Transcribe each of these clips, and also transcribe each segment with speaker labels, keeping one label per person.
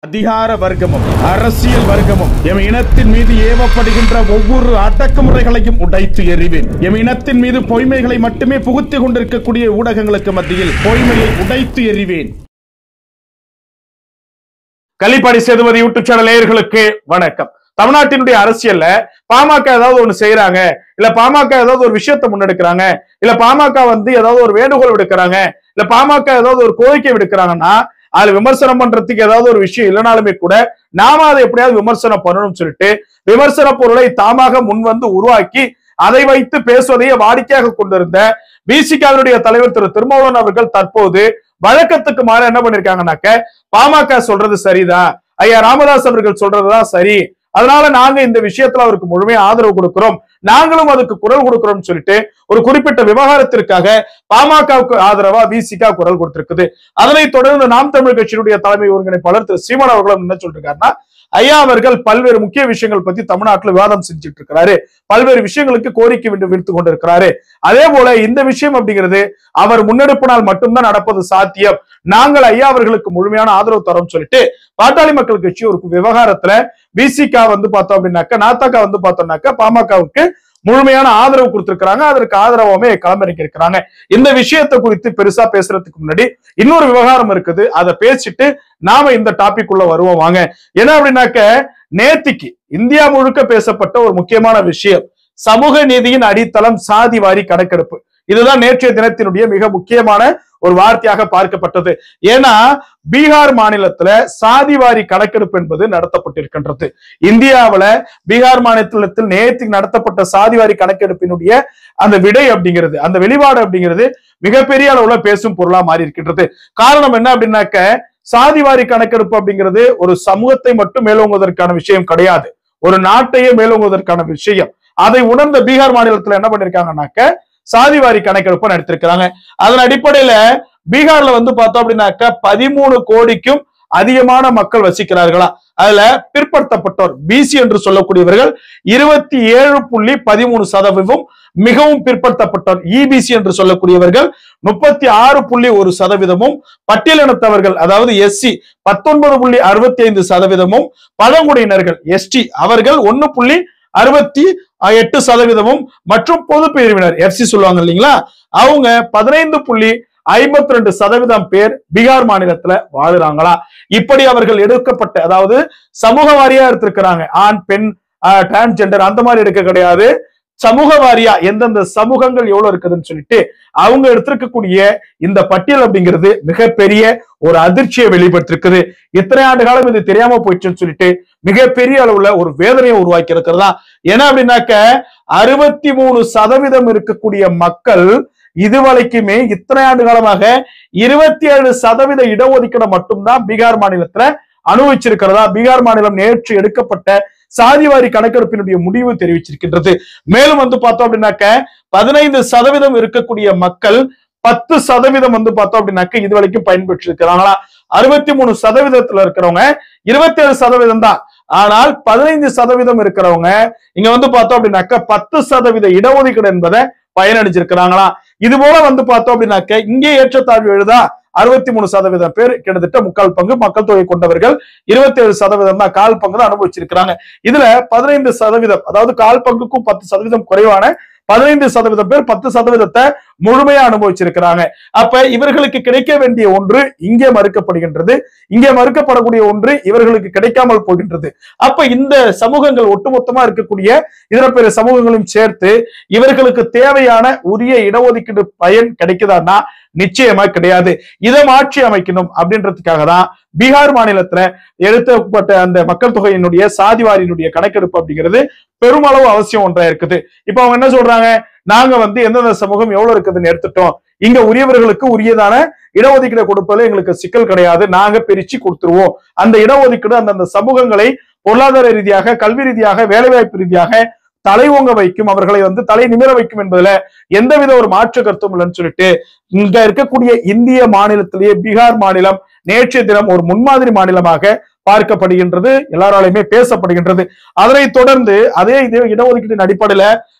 Speaker 1: அதிகார வர்க்கமும் அரசியல் வர்க்கமும் எம் இனத்தின் மீது ஏவப்படுகின்ற ஒவ்வொரு அடக்குமுறைகளையும் உடைத்து எறிவேன் எம் இனத்தின் மீது பொய்மைகளை மட்டுமே புகுத்திக் கொண்டிருக்கக்கூடிய ஊடகங்களுக்கு மத்தியில் பொய்மையை உடைத்து எறிவேன் கலிப்பாடி சேதுபதி யூடியூப் சேனல் நேயர்களுக்கு வணக்கம் தமிழ்நாட்டினுடைய அரசியல்ல பாமக ஏதாவது ஒண்ணு செய்யறாங்க இல்ல பாமக ஏதாவது ஒரு விஷயத்தை முன்னெடுக்கிறாங்க இல்ல பாமக வந்து ஏதாவது ஒரு வேண்டுகோள் விடுக்கிறாங்க இல்ல பாமக ஏதாவது ஒரு கோரிக்கை விடுக்கிறாங்கன்னா அதுல விமர்சனம் பண்றதுக்கு ஏதாவது ஒரு விஷயம் இல்லைனாலுமே கூட நாம அதை எப்படியாவது விமர்சனம் பண்ணணும்னு சொல்லிட்டு விமர்சன பொருளை தாமாக முன் வந்து உருவாக்கி அதை வைத்து பேசுவதையே வாடிக்கையாக கொண்டிருந்த பிசிகாவினுடைய தலைவர் திரு திருமாவளவன் அவர்கள் தற்போது வழக்கத்துக்கு மாற என்ன பண்ணிருக்காங்கன்னாக்க பாமக சொல்றது சரிதான் ஐயா ராமதாஸ் அவர்கள் சொல்றதுதான் சரி அதனால நாங்க இந்த விஷயத்துல அவருக்கு முழுமையா ஆதரவு கொடுக்கிறோம் நாங்களும் அதுக்கு குரல் கொடுக்கிறோம் சொல்லிட்டு ஒரு குறிப்பிட்ட விவகாரத்திற்காக பாமகவுக்கு ஆதரவா விசிகா குரல் கொடுத்திருக்குது அதனை தொடர்ந்து நாம் தமிழ் கட்சியினுடைய தலைமை ஒருங்கிணைப்பாளர் திரு சீமான் அவர்களும் என்ன சொல்லிருக்காருன்னா ஐயா அவர்கள் பல்வேறு முக்கிய விஷயங்கள் பத்தி தமிழ்நாட்டுல விவாதம் செஞ்சுட்டு இருக்கிறாரு பல்வேறு விஷயங்களுக்கு கோரிக்கை விட்டு விடுத்து கொண்டிருக்கிறாரு அதே போல இந்த விஷயம் அப்படிங்கிறது அவர் முன்னெடுப்பினால் மட்டும்தான் நடப்பது சாத்தியம் நாங்கள் ஐயா அவர்களுக்கு முழுமையான ஆதரவு தரோம் சொல்லிட்டு பாட்டாளி மக்கள் கட்சி ஒரு விவகாரத்துல பிசிகா வந்து பார்த்தோம் அப்படின்னாக்க நாத்தாக்கா வந்து பார்த்தோம்னாக்க பாமகவுக்கு முழுமையான ஆதரவு கொடுத்திருக்கிறாங்க அதற்கு ஆதரவாமே களமிறக்கி இருக்கிறாங்க இந்த விஷயத்தை குறித்து பெருசா பேசுறதுக்கு முன்னாடி இன்னொரு விவகாரம் இருக்குது அதை பேசிட்டு நாம இந்த டாபிக் உள்ள வருவோம் வாங்க என்ன அப்படின்னாக்க நேத்திக்கு இந்தியா முழுக்க பேசப்பட்ட ஒரு முக்கியமான விஷயம் சமூக நீதியின் அடித்தளம் சாதி வாரி கணக்கெடுப்பு இதுதான் நேற்றைய தினத்தினுடைய மிக முக்கியமான ஒரு வார்த்தையாக பார்க்கப்பட்டது ஏன்னா பீகார் மாநிலத்துல சாதிவாரி கணக்கெடுப்பு என்பது நடத்தப்பட்டிருக்கின்றது இந்தியாவுல பீகார் மாநிலத்தில் நேற்று நடத்தப்பட்ட சாதிவாரி கணக்கெடுப்பினுடைய அந்த விடை அப்படிங்கிறது அந்த வெளிப்பாடு அப்படிங்கிறது மிகப்பெரிய அளவுல பேசும் பொருளா மாறி இருக்கின்றது காரணம் என்ன அப்படின்னாக்க சாதிவாரி கணக்கெடுப்பு அப்படிங்கிறது ஒரு சமூகத்தை மட்டும் மேலோங்குவதற்கான விஷயம் கிடையாது ஒரு நாட்டையே மேலோங்குவதற்கான விஷயம் அதை உணர்ந்த பீகார் மாநிலத்துல என்ன பண்ணிருக்காங்கன்னாக்க சாதிவாரி கணக்கெடுப்பு நடத்திருக்கிறாங்க அதன் அடிப்படையில பீகார்ல வந்து பார்த்தோம் அப்படின்னாக்க பதிமூணு கோடிக்கும் அதிகமான மக்கள் வசிக்கிறார்களா அதுல பிற்படுத்தப்பட்டோர் பிசி என்று சொல்லக்கூடியவர்கள் இருபத்தி ஏழு புள்ளி பதிமூணு சதவீதம் மிகவும் பிற்படுத்தப்பட்டோர் இபிசி என்று சொல்லக்கூடியவர்கள் முப்பத்தி ஆறு புள்ளி ஒரு சதவீதமும் பட்டியலினத்தவர்கள் அதாவது எஸ்சி பத்தொன்பது புள்ளி அறுபத்தி ஐந்து சதவீதமும் பழங்குடியினர்கள் எஸ்டி அவர்கள் ஒன்னு புள்ளி அறுபத்தி எட்டு சதவீதமும் மற்றும் பொது பிரிவினர் எஃப்சி சொல்லுவாங்க இல்லைங்களா அவங்க பதினைந்து புள்ளி ஐம்பத்தி ரெண்டு சதவீதம் பேர் பீகார் மாநிலத்துல வாழுறாங்களா இப்படி அவர்கள் எடுக்கப்பட்ட அதாவது சமூக வாரியா எடுத்திருக்கிறாங்க ஆண் பெண் டிரான்ஸ்ஜெண்டர் அந்த மாதிரி எடுக்க கிடையாது சமூக வாரியா எந்தெந்த சமூகங்கள் எவ்வளவு இருக்குதுன்னு சொல்லிட்டு அவங்க எடுத்திருக்கக்கூடிய இந்த பட்டியல் அப்படிங்கிறது மிகப்பெரிய ஒரு அதிர்ச்சியை வெளிப்படுத்திருக்குது இத்தனை ஆண்டு காலம் இது தெரியாம போயிடுச்சுன்னு சொல்லிட்டு மிகப்பெரிய அளவுல ஒரு வேதனையை உருவாக்கி இருக்கிறதா ஏன்னா அப்படின்னாக்க அறுபத்தி மூணு சதவீதம் இருக்கக்கூடிய மக்கள் இதுவரைக்குமே இத்தனை ஆண்டு காலமாக இருபத்தி ஏழு சதவீத இடஒதுக்கீடு மட்டும்தான் பீகார் மாநிலத்துல அனுபவிச்சிருக்கிறதா பீகார் மாநிலம் நேற்று எடுக்கப்பட்ட சாதிவாரி கணக்கெடுப்பினுடைய முடிவு தெரிவிச்சிருக்கின்றது மேலும் வந்து பார்த்தோம் அப்படின்னாக்க பதினைந்து சதவீதம் இருக்கக்கூடிய மக்கள் பத்து சதவீதம் வந்து பார்த்தோம் அப்படின்னாக்க இது வரைக்கும் பயன்பெற்று இருக்கிறாங்களா அறுபத்தி மூணு சதவீதத்துல இருக்கிறவங்க இருபத்தி ஏழு சதவீதம் தான் ஆனால் பதினைந்து சதவீதம் இருக்கிறவங்க இங்க வந்து பார்த்தோம் அப்படின்னாக்க பத்து சதவீத இடஒதுக்கீடு என்பதை பயனடைஞ்சிருக்கிறாங்களா இது போல வந்து பார்த்தோம் அப்படின்னாக்க இங்கே ஏற்றத்தாழ்வு எழுதா அறுபத்தி மூணு சதவீதம் பேர் கிட்டத்தட்ட முக்கால் பங்கு மக்கள் தொகை கொண்டவர்கள் இருபத்தி ஏழு சதவீதம் தான் கால் பங்கு தான் அனுபவிச்சிருக்கிறாங்க இதுல பதினைந்து சதவீதம் அதாவது கால் பங்குக்கும் பத்து சதவீதம் குறைவான பதினைந்து சதவீதம் பேர் பத்து சதவீதத்தை முழுமையா அனுபவிச்சிருக்கிறாங்க அப்ப இவர்களுக்கு கிடைக்க வேண்டிய ஒன்று இங்கே மறுக்கப்படுகின்றது இங்கே மறுக்கப்படக்கூடிய ஒன்று இவர்களுக்கு கிடைக்காமல் போகின்றது அப்ப இந்த சமூகங்கள் ஒட்டுமொத்தமா இருக்கக்கூடிய இதர பிற சமூகங்களையும் சேர்த்து இவர்களுக்கு தேவையான உரிய இடஒதுக்கீடு பயன் கிடைக்குதான்னா நிச்சயமா கிடையாது இதை மாற்றி அமைக்கணும் அப்படின்றதுக்காக தான் பீகார் மாநிலத்துல எடுத்தப்பட்ட அந்த மக்கள் தொகையினுடைய சாதிவாரியினுடைய கணக்கெடுப்பு அப்படிங்கிறது பெருமளவு அவசியம் ஒன்றா இருக்குது இப்ப அவங்க என்ன சொல்றாங்க நாங்க வந்து எந்தெந்த சமூகம் எவ்வளவு இருக்குதுன்னு எடுத்துட்டோம் இங்க உரியவர்களுக்கு உரியதான இடஒதுக்கீடு கொடுப்பதுல எங்களுக்கு சிக்கல் கிடையாது நாங்க பிரிச்சு கொடுத்துருவோம் அந்த இடஒதுக்கீடு அந்தந்த சமூகங்களை பொருளாதார ரீதியாக கல்வி ரீதியாக வேலைவாய்ப்பு ரீதியாக தலை ஓங்க வைக்கும் அவர்களை வந்து தலை நிமிர வைக்கும் என்பதுல எந்தவித ஒரு மாற்று கருத்தும் இல்லைன்னு சொல்லிட்டு இங்க இருக்கக்கூடிய இந்திய மாநிலத்திலேயே பீகார் மாநிலம் நேற்றைய தினம் ஒரு முன்மாதிரி மாநிலமாக பார்க்கப்படுகின்றது எல்லாராலையுமே பேசப்படுகின்றது அதனை தொடர்ந்து அதே இது இடஒதுக்கீட்டின் அடிப்படையில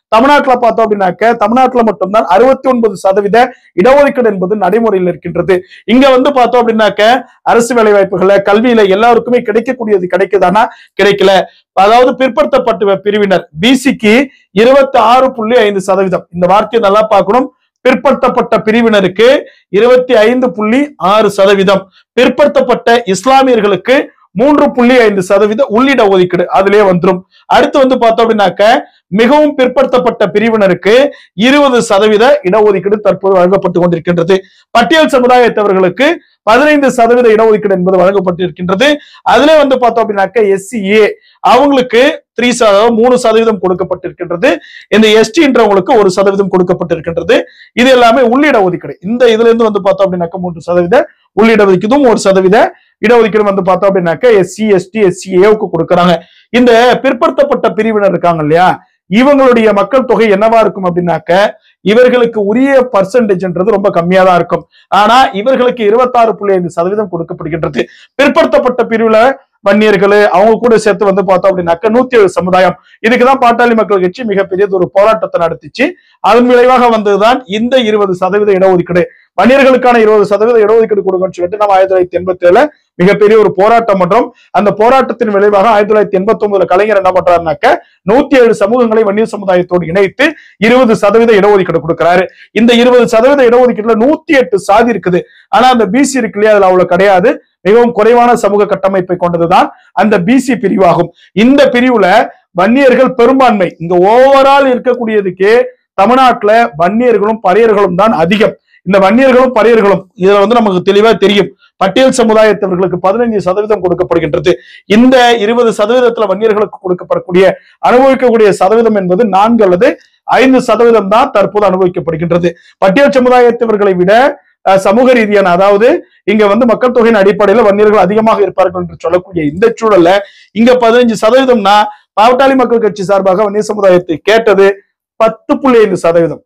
Speaker 1: தமிழ்நாட்டுல பார்த்தோம் அப்படின்னாக்க தமிழ்நாட்டுல மட்டும்தான் அறுபத்தி ஒன்பது சதவீத இடஒதுக்கீடு என்பது நடைமுறையில் இருக்கின்றது இங்க வந்து பார்த்தோம் அப்படின்னாக்க அரசு வேலை வாய்ப்புகள்ல கல்வியில எல்லாருக்குமே கிடைக்கக்கூடியது கிடைக்குதானா கிடைக்கல அதாவது பிற்படுத்தப்பட்ட பிரிவினர் பிசிக்கு இருபத்தி ஆறு புள்ளி ஐந்து சதவீதம் இந்த வார்த்தையை நல்லா பார்க்கணும் பிற்படுத்தப்பட்ட பிரிவினருக்கு இருபத்தி ஐந்து புள்ளி ஆறு சதவீதம் பிற்படுத்தப்பட்ட இஸ்லாமியர்களுக்கு மூன்று புள்ளி ஐந்து சதவீத உள்ளிட ஒதுக்கீடு அதிலே வந்துரும் அடுத்து வந்து பார்த்தோம் அப்படின்னாக்க மிகவும் பிற்படுத்தப்பட்ட பிரிவினருக்கு இருபது சதவீத இடஒதுக்கீடு தற்போது வழங்கப்பட்டு கொண்டிருக்கின்றது பட்டியல் சமுதாயத்தவர்களுக்கு பதினைந்து சதவீத இடஒதுக்கீடு என்பது வழங்கப்பட்டிருக்கின்றது அதுல வந்து பார்த்தோம் அப்படின்னாக்க எஸ்சிஏ அவங்களுக்கு த்ரீ சதவீதம் மூணு சதவீதம் கொடுக்கப்பட்டிருக்கின்றது இந்த எஸ்டின்றவங்களுக்கு ஒரு சதவீதம் கொடுக்கப்பட்டிருக்கின்றது இது எல்லாமே உள்ளிட ஒதுக்கீடு இந்த இதுல இருந்து வந்து பார்த்தோம் அப்படின்னாக்க மூன்று சதவீத உள்ளிட ஒதுக்கீடும் ஒரு சதவீத இடஒதுக்கீடு வந்து பார்த்தோம் அப்படின்னாக்க எஸ்சி எஸ்டி எஸ்சிஏவுக்கு கொடுக்கறாங்க இந்த பிற்படுத்தப்பட்ட பிரிவினர் இருக்காங்க இல்லையா இவங்களுடைய மக்கள் தொகை என்னவா இருக்கும் அப்படின்னாக்க இவர்களுக்கு உரிய பர்சன்டேஜ்ன்றது ரொம்ப கம்மியா தான் இருக்கும் ஆனா இவர்களுக்கு இருபத்தாறு புள்ளி ஐந்து சதவீதம் கொடுக்கப்படுகின்றது பிற்படுத்தப்பட்ட பிரிவுல வன்னியர்கள் அவங்க கூட சேர்த்து வந்து பார்த்தோம் அப்படின்னாக்க நூத்தி ஏழு சமுதாயம் இதுக்குதான் பாட்டாளி மக்கள் கட்சி மிகப்பெரிய ஒரு போராட்டத்தை நடத்திச்சு அதன் விளைவாக வந்ததுதான் இந்த இருபது சதவீத இடஒதுக்கீடு வன்னியர்களுக்கான இருபது சதவீத இடஒதுக்கீடு கொடுக்கணும்னு சொல்லிட்டு நம்ம ஆயிரத்தி தொள்ளாயிரத்தி எண்பத்தி ஏழுல மிகப்பெரிய ஒரு போராட்டம் பண்றோம் அந்த போராட்டத்தின் விளைவாக ஆயிரத்தி தொள்ளாயிரத்தி எண்பத்தி ஒன்பதுல கலைஞர் என்ன பண்றாருனாக்க நூத்தி ஏழு சமூகங்களை வன்னியர் சமுதாயத்தோடு இணைத்து இருபது சதவீத இடஒதுக்கீடு கொடுக்கிறாரு இந்த இருபது சதவீத இடஒதுக்கீடுல நூத்தி எட்டு சாதி இருக்குது ஆனா அந்த பிசி இருக்கு இல்லையா அதுல அவ்வளவு கிடையாது மிகவும் குறைவான சமூக கட்டமைப்பை கொண்டதுதான் அந்த பிசி பிரிவாகும் இந்த பிரிவுல வன்னியர்கள் பெரும்பான்மை இங்க ஓவரால் இருக்கக்கூடியதுக்கு தமிழ்நாட்டுல வன்னியர்களும் பறையர்களும் தான் அதிகம் இந்த வன்னியர்களும் பறையர்களும் இதுல வந்து நமக்கு தெளிவா தெரியும் பட்டியல் சமுதாயத்தவர்களுக்கு பதினைஞ்சு சதவீதம் கொடுக்கப்படுகின்றது இந்த இருபது சதவீதத்துல வன்னியர்களுக்கு கொடுக்கப்படக்கூடிய அனுபவிக்கக்கூடிய சதவீதம் என்பது நான்கு அல்லது ஐந்து சதவீதம் தான் தற்போது அனுபவிக்கப்படுகின்றது பட்டியல் சமுதாயத்தவர்களை விட அஹ், சமூக ரீதியான அதாவது இங்க வந்து மக்கள் தொகையின் அடிப்படையில வன்னியர்கள் அதிகமாக இருப்பார்கள் என்று சொல்லக்கூடிய இந்த சூழல்ல இங்க பதினஞ்சு சதவீதம்னா பாவட்டாளி மக்கள் கட்சி சார்பாக வன்னியர் சமுதாயத்தை கேட்டது பத்து புள்ளி ஐந்து சதவீதம்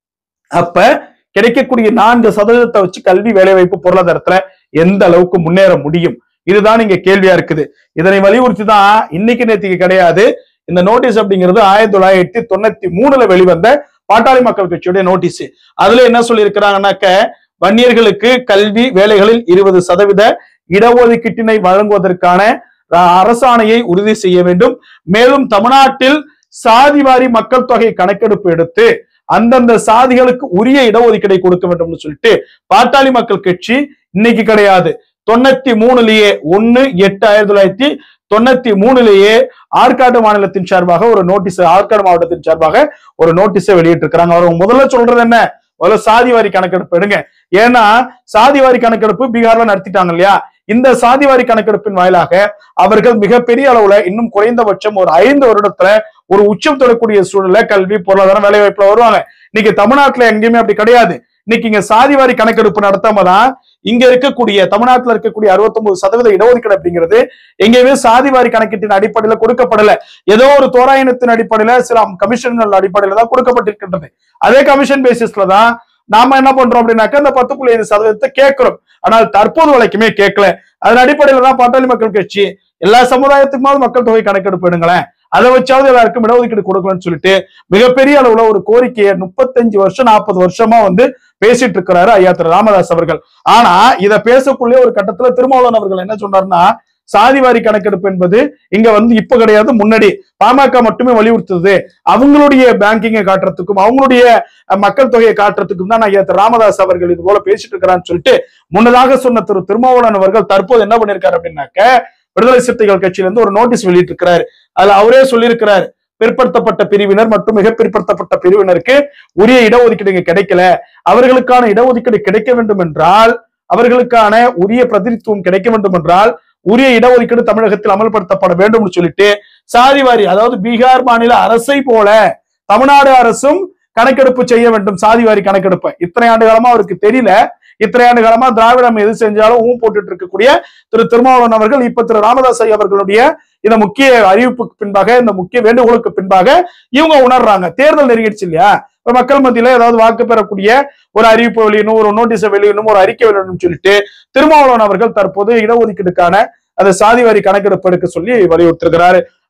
Speaker 1: அப்ப கிடைக்கக்கூடிய நான்கு சதவீதத்தை வச்சு கல்வி வேலைவாய்ப்பு பொருளாதாரத்துல எந்த அளவுக்கு முன்னேற முடியும் இதுதான் இங்க கேள்வியா இருக்குது இதனை வலியுறுத்தி தான் இன்னைக்கு நேத்திக்கு கிடையாது இந்த நோட்டீஸ் அப்படிங்கிறது ஆயிரத்தி தொள்ளாயிரத்தி தொண்ணூத்தி மூணுல வெளிவந்த பாட்டாளி மக்கள் கட்சியுடைய நோட்டீஸ் அதுல என்ன சொல்லி இருக்கிறாங்கன்னாக்க வன்னியர்களுக்கு கல்வி வேலைகளில் இருபது சதவீத இடஒதுக்கீட்டினை வழங்குவதற்கான அஹ், அரசாணையை உறுதி செய்ய வேண்டும் மேலும் தமிழ்நாட்டில் சாதிவாரி மக்கள் தொகை கணக்கெடுப்பு எடுத்து அந்தந்த சாதிகளுக்கு உரிய இடஒதுக்கீடை கொடுக்க வேண்டும்னு சொல்லிட்டு பாட்டாளி மக்கள் கட்சி இன்னைக்கு கிடையாது தொண்ணூத்தி மூணுலயே ஒன்னு எட்டு ஆயிரத்தி தொள்ளாயிரத்தி தொண்ணூத்தி மூணுலயே ஆற்காடு மாநிலத்தின் சார்பாக ஒரு நோட்டீஸ் ஆற்காடு மாவட்டத்தின் சார்பாக ஒரு நோட்டீஸை வெளியிட்டு இருக்காங்க அவங்க முதல்ல சொல்றது என்ன முதல்ல சாதிவாரி கணக்கெடுப்பு எடுங்க ஏன்னா சாதிவாரி கணக்கெடுப்பு பீகார்ல நடத்திட்டாங்க இல்லையா இந்த சாதிவாரி கணக்கெடுப்பின் வாயிலாக அவர்கள் மிகப்பெரிய அளவுல இன்னும் குறைந்தபட்சம் ஒரு ஐந்து வருடத்துல ஒரு உச்சம் தொடக்கூடிய சூழல்ல கல்வி பொருளாதாரம் வேலை வாய்ப்புல வருவாங்க இன்னைக்கு தமிழ்நாட்டுல எங்கேயுமே அப்படி கிடையாது இன்னைக்கு இங்க சாதிவாரி கணக்கெடுப்பு நடத்தாம தான் இங்க இருக்கக்கூடிய தமிழ்நாட்டுல இருக்கக்கூடிய 69% சதவீத இடஒதுக்கீடு அப்படிங்கிறது எங்கேயுமே சாதிவாரி கணக்கீட்டின் அடிப்படையில கொடுக்கப்படல ஏதோ ஒரு தோராயத்தின் அடிப்படையில சில கமிஷன்கள் அடிப்படையில தான் கொடுக்கப்பட்டிருக்கின்றது அதே கமிஷன் பேசிஸ்ல தான் நாம என்ன பண்றோம் அப்படின்னாக்க இந்த பத்து புள்ளி ஐந்து சதவீதத்தை கேட்கிறோம் ஆனால் தற்போது வரைக்குமே கேட்கல அதன் அடிப்படையில தான் பாட்டாளி மக்கள் கட்சி எல்லா சமுதாயத்துக்குமாவது மக்கள் தொகை கணக்கெடுப்பு எடுங்களேன் அதை வச்சாவது எல்லாருக்கும் இடஒதுக்கீடு கொடுக்கணும்னு சொல்லிட்டு மிகப்பெரிய அளவுல ஒரு கோரிக்கையை முப்பத்தஞ்சு வருஷம் நாற்பது வருஷமா வந்து பேசிட்டு இருக்கிறாரு ஐயா திரு ராமதாஸ் அவர்கள் ஆனா இத பேசக்குள்ளே ஒரு கட்டத்துல திருமாவளவன் அவர்கள் என்ன சொன்னாருன்னா சாதிவாரி கணக்கெடுப்பு என்பது இங்க வந்து இப்ப கிடையாது முன்னாடி பாமக மட்டுமே வலியுறுத்துது அவங்களுடைய பேங்கிங்கை காட்டுறதுக்கும் அவங்களுடைய அஹ், மக்கள் தொகையை காட்டுறதுக்கும் தான் ஐயா திரு ராமதாஸ் அவர்கள் இது போல பேசிட்டு இருக்கிறான்னு சொல்லிட்டு முன்னதாக சொன்ன திரு திருமாவளவன் அவர்கள் தற்போது என்ன பண்ணிருக்காரு அப்படின்னாக்க விடுதலை சிறுத்தைகள் கட்சியில இருந்து ஒரு நோட்டீஸ் வெளியிட்டு இருக்கிறாரு அதுல அவரே சொல்லியிருக்கிறார் பிற்படுத்தப்பட்ட பிரிவினர் மற்றும் மிக பிற்படுத்தப்பட்ட பிரிவினருக்கு உரிய இடஒதுக்கீடு இங்க கிடைக்கல அவர்களுக்கான இடஒதுக்கீடு கிடைக்க வேண்டும் என்றால் அவர்களுக்கான உரிய பிரதிநிதித்துவம் கிடைக்க வேண்டும் என்றால் உரிய இடஒதுக்கீடு தமிழகத்தில் அமல்படுத்தப்பட வேண்டும்னு சொல்லிட்டு சாதிவாரி அதாவது பீகார் மாநில அரசை போல தமிழ்நாடு அரசும் கணக்கெடுப்பு செய்ய வேண்டும் சாதிவாரி கணக்கெடுப்பு இத்தனை ஆண்டு காலமா அவருக்கு தெரியல இத்தனை ஆண்டு காலமா திராவிடம் எது செஞ்சாலும் ஊ போட்டுட்டு இருக்கக்கூடிய திரு திருமாவளவன் அவர்கள் இப்ப திரு ராமதாஸ் ஐயா அவர்களுடைய இந்த முக்கிய அறிவிப்புக்கு பின்பாக இந்த முக்கிய வேண்டுகோளுக்கு பின்பாக இவங்க உணர்றாங்க தேர்தல் நெருங்கிடுச்சு இல்லையா இப்ப மக்கள் மத்தியில ஏதாவது வாக்கு பெறக்கூடிய ஒரு அறிவிப்பு வெளியிடணும் ஒரு நோட்டீஸை வெளியிடணும் ஒரு அறிக்கை வெளியிடணும்னு சொல்லிட்டு திருமாவளவன் அவர்கள் தற்போது இடஒதுக்கீடுக்கான அந்த சாதிவாரி கணக்கெடுப்பு எடுக்க சொல்லி வலியுறுத்திருக்கிறாரு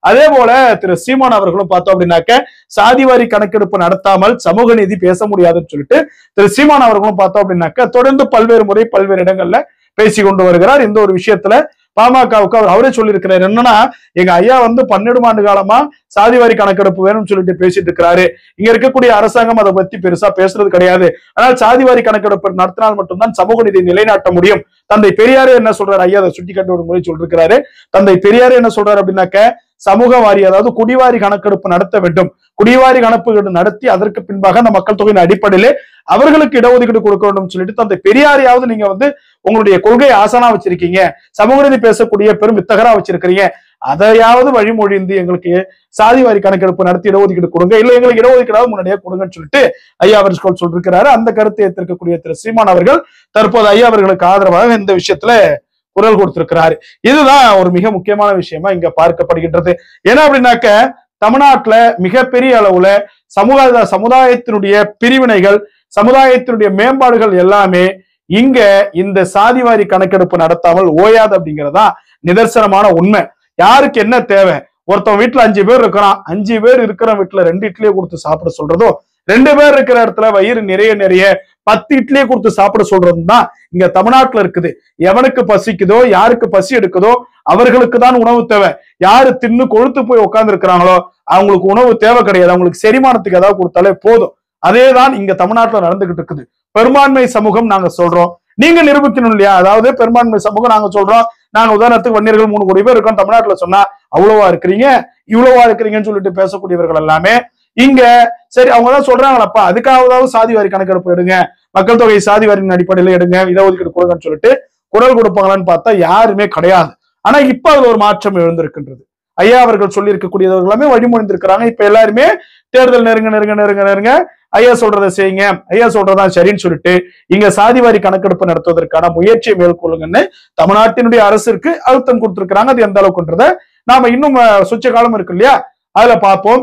Speaker 1: அதே போல திரு சீமான் அவர்களும் பார்த்தோம் அப்படின்னாக்க சாதிவாரி கணக்கெடுப்பு நடத்தாமல் சமூக நீதி பேச முடியாதுன்னு சொல்லிட்டு திரு சீமான் அவர்களும் பார்த்தோம் அப்படின்னாக்க தொடர்ந்து பல்வேறு முறை பல்வேறு இடங்கள்ல பேசி கொண்டு வருகிறார் இந்த ஒரு விஷயத்துல பாமகவுக்கு அவர் அவரே சொல்லியிருக்கிறார் என்னன்னா எங்க ஐயா வந்து பன்னெண்டு ஆண்டு காலமா சாதிவாரி கணக்கெடுப்பு வேணும்னு சொல்லிட்டு பேசிட்டு இருக்கிறாரு இங்க இருக்கக்கூடிய அரசாங்கம் அதை பத்தி பெருசா பேசுறது கிடையாது ஆனால் சாதிவாரி கணக்கெடுப்பு நடத்தினால் மட்டும்தான் சமூக நீதி நிலைநாட்ட முடியும் தந்தை பெரியாரே என்ன சொல்றாரு ஐயா அதை சுட்டி காட்டி ஒரு முறை சொல்லிருக்கிறாரு தந்தை பெரியாரே என்ன சொல்றாரு அப்படின்னாக்க சமூக வாரி அதாவது குடிவாரி கணக்கெடுப்பு நடத்த வேண்டும் குடிவாரி கணக்கு நடத்தி அதற்கு பின்பாக அந்த மக்கள் தொகையின் அடிப்படையிலே அவர்களுக்கு இடஒதுக்கீடு கொடுக்க வேண்டும் சொல்லிட்டு தந்தை பெரியாரையாவது நீங்க வந்து உங்களுடைய கொள்கை ஆசனா வச்சிருக்கீங்க சமூக நீதி பேசக்கூடிய பெரும் வித்தகரா வச்சிருக்கிறீங்க அதையாவது வழிமொழிந்து எங்களுக்கு சாதிவாரி கணக்கெடுப்பு நடத்தி இடஒதுக்கீடு கொடுங்க இல்ல எங்களுக்கு இடஒதுக்கீடாவது முன்னாடியே கொடுங்கன்னு சொல்லிட்டு ஐயா அவர்கள் சொல்லிருக்கிறாரு அந்த கருத்தை ஏற்றிருக்கக்கூடிய திரு சீமான் அவர்கள் தற்போது ஐயா அவர்களுக்கு ஆதரவாக இந்த விஷயத்துல குரல் கொடுத்திருக்கிறாரு இதுதான் ஒரு மிக முக்கியமான விஷயமா இங்க பார்க்கப்படுகின்றது ஏன்னா அப்படின்னாக்க தமிழ்நாட்டுல மிகப்பெரிய அளவுல சமூக சமுதாயத்தினுடைய பிரிவினைகள் சமுதாயத்தினுடைய மேம்பாடுகள் எல்லாமே இங்க இந்த சாதிவாரி கணக்கெடுப்பு நடத்தாமல் ஓயாது அப்படிங்கறதா நிதர்சனமான உண்மை யாருக்கு என்ன தேவை ஒருத்தன் வீட்டுல அஞ்சு பேர் இருக்கிறான் அஞ்சு பேர் இருக்கிற வீட்டுல ரெண்டு இட்லியை கொடுத்து சாப்பிட சொல்றதோ ரெண்டு பேர் இருக்கிற இடத்துல வயிறு நிறைய நிறைய பத்து இட்லியை கொடுத்து சாப்பிட சொல்றதும் தான் இங்க தமிழ்நாட்டுல இருக்குது எவனுக்கு பசிக்குதோ யாருக்கு பசி எடுக்குதோ அவர்களுக்கு தான் உணவு தேவை யாரு தின்னு கொழுத்து போய் உட்கார்ந்து இருக்கிறாங்களோ அவங்களுக்கு உணவு தேவை கிடையாது அவங்களுக்கு செரிமானத்துக்கு ஏதாவது கொடுத்தாலே போதும் அதே தான் இங்க தமிழ்நாட்டுல நடந்துகிட்டு இருக்குது பெரும்பான்மை சமூகம் நாங்க சொல்றோம் நீங்க நிரூபிக்கணும் இல்லையா அதாவது பெரும்பான்மை சமூகம் நாங்க சொல்றோம் நாங்க உதாரணத்துக்கு வன்னியர்கள் மூணு கோடி பேர் இருக்கோம் தமிழ்நாட்டுல சொன்னா அவ்வளவா இருக்கிறீங்க இவ்வளவா இருக்கிறீங்கன்னு சொல்லிட்டு பேசக்கூடியவர்கள் எல்லாமே இங்க சரி அவங்க தான் சொல்றாங்களப்பா அதுக்காகவாவது சாதி வாரி கணக்கெடுப்பு எடுங்க மக்கள் தொகை சாதி வாரியின் அடிப்படையில எடுங்க இடஒதுக்கீடு கொடுங்கன்னு சொல்லிட்டு குரல் கொடுப்பாங்களான்னு பார்த்தா யாருமே கிடையாது ஆனா இப்ப அதுல ஒரு மாற்றம் எழுந்திருக்கின்றது ஐயா அவர்கள் சொல்லி இருக்கக்கூடியவர்கள் எல்லாமே வழிமொழிந்திருக்கிறாங்க இப்ப எல்லாருமே தேர்தல் நெருங்க நெருங்க நெருங்க நெருங்க ஐயா சொல்றதை செய்யுங்க ஐயா சொல்றதா சரின்னு சொல்லிட்டு இங்க சாதிவாரி கணக்கெடுப்பு நடத்துவதற்கான முயற்சியை மேற்கொள்ளுங்கன்னு தமிழ்நாட்டினுடைய அரசிற்கு அழுத்தம் கொடுத்திருக்கிறாங்க அது எந்த அளவுக்குன்றத நாம இன்னும் அஹ், சுச்ச காலம் இருக்கு இல்லையா அதுல பார்ப்போம்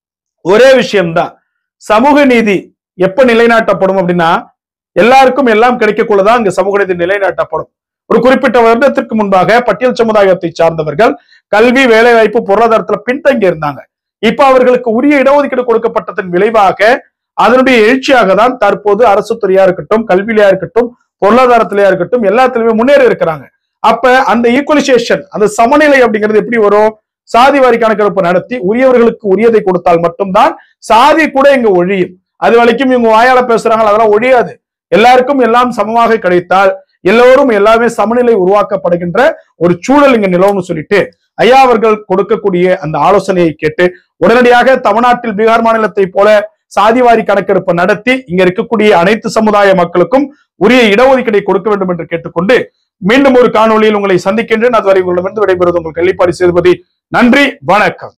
Speaker 1: ஒரே விஷயம்தான் சமூக நீதி எப்ப நிலைநாட்டப்படும் அப்படின்னா எல்லாருக்கும் எல்லாம் கிடைக்கக்குள்ளதான் இங்க சமூக நீதி நிலைநாட்டப்படும் ஒரு குறிப்பிட்ட வருடத்திற்கு முன்பாக பட்டியல் சமுதாயத்தை சார்ந்தவர்கள் கல்வி வேலைவாய்ப்பு பொருளாதாரத்துல பின்தங்கி இருந்தாங்க இப்ப அவர்களுக்கு உரிய இடஒதுக்கீடு கொடுக்கப்பட்டதன் விளைவாக அதனுடைய எழுச்சியாக தான் தற்போது அரசு துறையா இருக்கட்டும் கல்வியிலையா இருக்கட்டும் பொருளாதாரத்திலயா இருக்கட்டும் எல்லாத்துலயுமே முன்னேறி இருக்கிறாங்க அப்ப அந்த ஈக்குவலைசேஷன் அந்த சமநிலை அப்படிங்கிறது எப்படி வரும் சாதி வாரி கணக்கெடுப்பு நடத்தி உரியவர்களுக்கு உரியதை கொடுத்தால் மட்டும்தான் சாதி கூட இங்க ஒழியும் அது வரைக்கும் இவங்க வாயால பேசுறாங்க அதெல்லாம் ஒழியாது எல்லாருக்கும் எல்லாம் சமமாக கிடைத்தால் எல்லோரும் எல்லாமே சமநிலை உருவாக்கப்படுகின்ற ஒரு சூழல் இங்க நிலவும்னு சொல்லிட்டு ஐயா அவர்கள் கொடுக்கக்கூடிய அந்த ஆலோசனையை கேட்டு உடனடியாக தமிழ்நாட்டில் பீகார் மாநிலத்தை போல சாதிவாரி கணக்கெடுப்பு நடத்தி இங்க இருக்கக்கூடிய அனைத்து சமுதாய மக்களுக்கும் உரிய இடஒதுக்கீடை கொடுக்க வேண்டும் என்று கேட்டுக்கொண்டு மீண்டும் ஒரு காணொளியில் உங்களை சந்திக்கின்றேன் அதுவரை உங்களிடமிருந்து விடைபெறுவது உங்கள் கள்ளிப்பாடி சேதுபதி நன்றி வணக்கம்